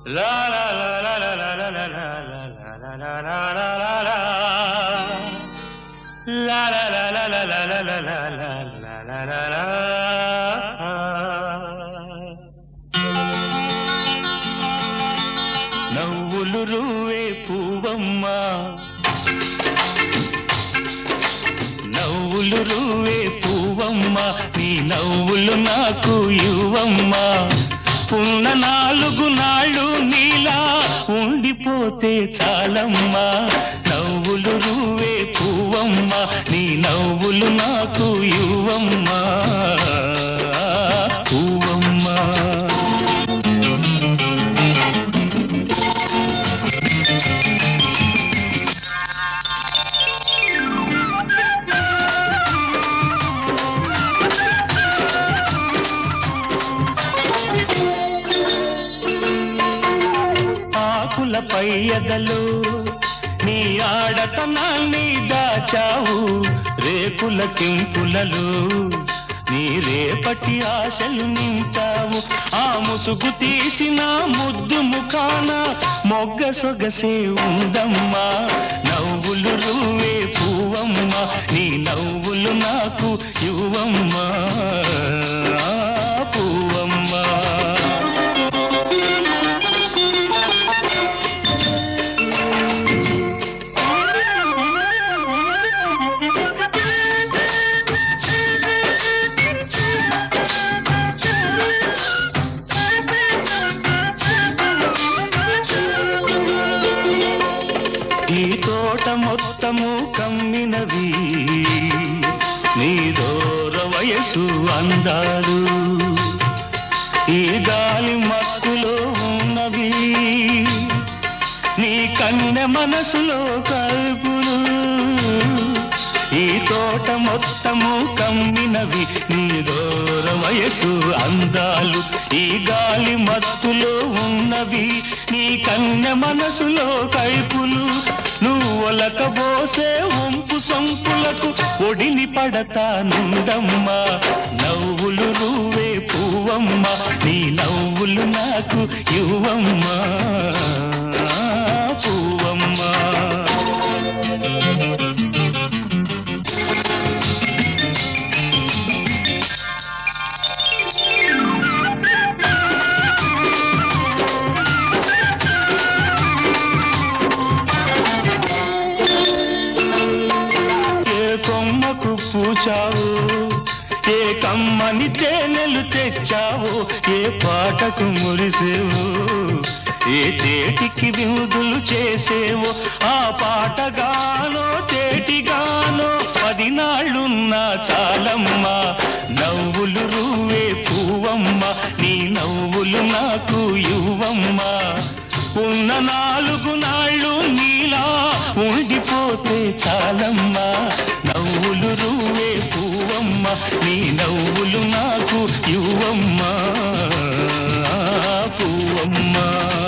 La la la la la la la la la la la la la la la la. La la la la la la la la la la la la la la. నవ్వులు రువే పువ్వమ్మ నవ్వులు రువే పువ్వమ్మ నీ నవ్వులు నాకు ఇవ్వమ్మ ఉన్న నాలుగు నాళ్ళు నీలా ఉండిపోతే చాలమ్మా నవ్వులు రువే పువ్వమ్మ నీ నవ్వులు నాకు ఇవ్వమ్మా పువ్వమ్మా ఆకులపై ఎదలు నీ ఆడతనాన్ని దాచావు రేకుల కింపులలో నీ రేపటి ఆశలు నింపావు ఆ ముసుగు తీసిన ముద్దు ముఖాన మొగ్గ సొగసే ఉందమ్మా నవ్వులు రువే పువ్వమ్మ నీ నవ్వులు నాకు యువమ్మా పువ్వమ్మా ఈ తోట మొత్తము కమ్మినవి నీ దూర వయసు అందాలు ఈ గాలి మత్తులో ఉన్నవి నీ కన్నె మనసులో కల్పులు ఈ తోట మొత్తము కమ్మినవి నీ దూర వయసు అందాలు ఈ గాలి మత్తులో ఉన్నవి నీ కన్నె మనసులో కైపులు నువ్వు ఒలకబోసే వంపు సంపులకు ఒడిని పడతానుండమ్మా నవ్వులు నువ్వే పువ్వమ్మ నీ నవ్వులు నాకు ఇవ్వమ్మా పువ్వమ్మా ఏ కొమ్మకు పూచావు ఏ కమ్మని తేనెలు తెచ్చావు ఏ పాటకు మురిసేవు ఏ తేటికి విందులు చేసేవో ఆ పాటగానో తేటిగానో పది నాళ్ళున్నా చాలమ్మా నవ్వులు రువే పువ్వమ్మ నీ నవ్వులు నాకు ఇవ్వమ్మా ఉన్న నాలుగు నాళ్ళు నీలా ఉండిపోతే చాలమ్మా నవ్వులు రువే పువ్వమ్మ నీ నవ్వులు నాకు ఇవ్వమ్మా పువ్వమ్మా